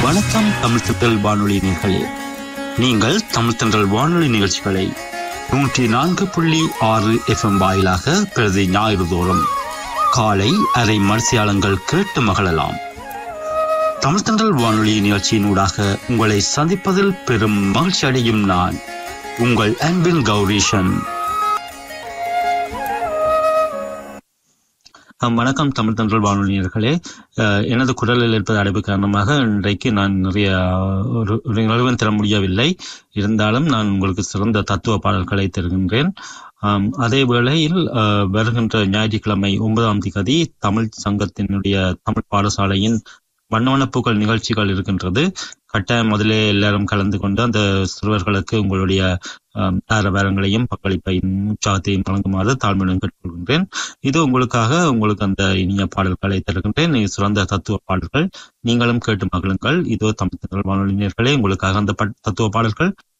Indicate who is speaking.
Speaker 1: வணக்கம் தமிழ் திட்டல் வானொலி நேர்களே நீங்கள் தமிழ் திண்டல் வானொலி நிகழ்ச்சிகளை நூற்றி நான்கு புள்ளி ஆறு எஃப்எம் வாயிலாக பிரதி ஞாயிறு தோறும் காலை அரை மரிசியாளங்கள் கேட்டு மகிழலாம் தமிழ் திண்டல் வானொலி நிகழ்ச்சியினூடாக உங்களை சந்திப்பதில் பெரும் மகிழ்ச்சி அடையும் நான் உங்கள் அன்பின் கௌரீஷன் அஹ் வணக்கம் தமிழ் தன்றல் வானொலியர்களே அஹ் எனது குரலில் இருப்பது அடைப்பு காரணமாக இன்றைக்கு நான் நிறைய ஒரு ஒரு நிலவரம் தர முடியவில்லை இருந்தாலும் நான் உங்களுக்கு சிறந்த தத்துவ பாடல்களை தருகின்றேன் ஆம், அதே வேளையில் அஹ், வருகின்ற ஞாயிற்றுக்கிழமை ஒன்பதாம் திகதி தமிழ் சங்கத்தினுடைய தமிழ் பாடசாலையின் வண்ணவனப்பூக்கள் நிகழ்ச்சிகள் இருக்கின்றது கட்டாயம் முதலே எல்லாரும் கலந்து கொண்டு அந்த சிறுவர்களுக்கு உங்களுடைய ஆம், ஆரவாரங்களையும் பங்களிப்பையும் உற்சாகத்தையும் வழங்குமாறு தாழ்மையுடன் கேட்டுக்கொள்கின்றேன் இது உங்களுக்காக உங்களுக்கு அந்த இனிய பாடல்களை தருகின்றேன் இது சிறந்த தத்துவ பாடல்கள் நீங்களும் கேட்டு மகிழுங்கள் இதோ தமிழ் திணறல் வானொலியினர்களே உங்களுக்காக அந்த பட்- தத்துவ பாடல்கள்